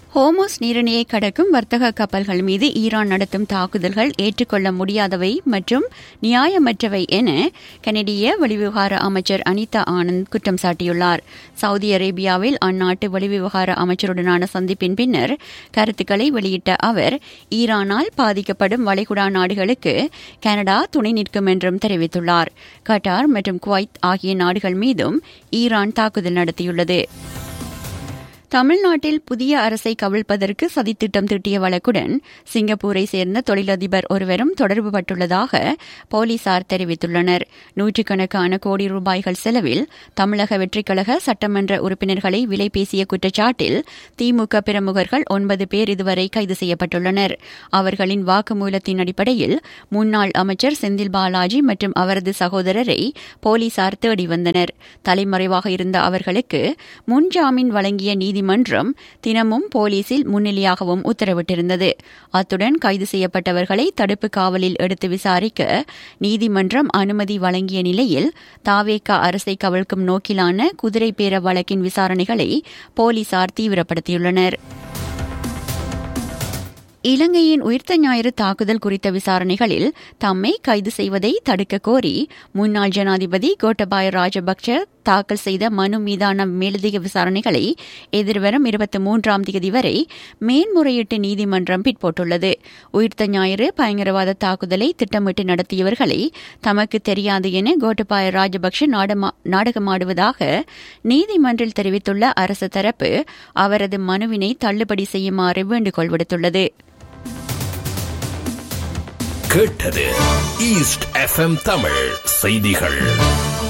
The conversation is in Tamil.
ஹோமோஸ் நீரிணையை கடக்கும் வர்த்தக கப்பல்கள் மீது ஈரான் நடத்தும் தாக்குதல்கள் ஏற்றுக்கொள்ள முடியாதவை மற்றும் நியாயமற்றவை என கனடிய வெளிவிவகார அமைச்சர் அனிதா ஆனந்த் குற்றம் சாட்டியுள்ளார் சவுதி அரேபியாவில் அந்நாட்டு வெளிவிவகார அமைச்சருடனான சந்திப்பின் பின்னர் கருத்துக்களை வெளியிட்ட அவர் ஈரானால் பாதிக்கப்படும் வளைகுடா நாடுகளுக்கு கனடா துணை நிற்கும் என்றும் தெரிவித்துள்ளார் கட்டார் மற்றும் குவைத் ஆகிய நாடுகள் மீதும் ஈரான் தாக்குதல் நடத்தியுள்ளது தமிழ்நாட்டில் புதிய அரசை கவிழ்ப்பதற்கு சதித்திட்டம் தீட்டிய வழக்குடன் சிங்கப்பூரை சேர்ந்த தொழிலதிபர் ஒருவரும் தொடர்பு பட்டுள்ளதாக போலீசார் தெரிவித்துள்ளனர் நூற்றுக்கணக்கான கோடி ரூபாய்கள் செலவில் தமிழக வெற்றிக்கழக சட்டமன்ற உறுப்பினர்களை விலை பேசிய குற்றச்சாட்டில் திமுக பிரமுகர்கள் ஒன்பது பேர் இதுவரை கைது செய்யப்பட்டுள்ளனர் அவர்களின் வாக்குமூலத்தின் அடிப்படையில் முன்னாள் அமைச்சர் செந்தில் பாலாஜி மற்றும் அவரது சகோதரரை போலீசார் தேடி வந்தனர் தலைமறைவாக இருந்த அவர்களுக்கு முன்ஜாமீன் வழங்கிய நீதி நீதிமன்றம் தினமும் போலீசில் முன்னிலையாகவும் உத்தரவிட்டிருந்தது அத்துடன் கைது செய்யப்பட்டவர்களை தடுப்பு காவலில் எடுத்து விசாரிக்க நீதிமன்றம் அனுமதி வழங்கிய நிலையில் தாவேகா அரசை கவிழ்க்கும் நோக்கிலான குதிரை பேர வழக்கின் விசாரணைகளை போலீசார் தீவிரப்படுத்தியுள்ளனர் இலங்கையின் உயிர்த்த ஞாயிறு தாக்குதல் குறித்த விசாரணைகளில் தம்மை கைது செய்வதை தடுக்க கோரி முன்னாள் ஜனாதிபதி கோட்டபாய ராஜபக்ச தாக்கல் செய்த மனு மீதான மேலதிக விசாரணைகளை எதிர்வரும் இருபத்தி மூன்றாம் தேதி வரை மேன்முறையீட்டு நீதிமன்றம் பிற்போட்டுள்ளது உயிர்த்த ஞாயிறு பயங்கரவாத தாக்குதலை திட்டமிட்டு நடத்தியவர்களை தமக்கு தெரியாது என கோட்டபாய ராஜபக்ஷ நாடகமாடுவதாக நீதிமன்றில் தெரிவித்துள்ள அரசு தரப்பு அவரது மனுவினை தள்ளுபடி செய்யுமாறு வேண்டுகோள் விடுத்துள்ளது கேட்டது ஈஸ்ட் எஃப்எம் தமிழ் செய்திகள்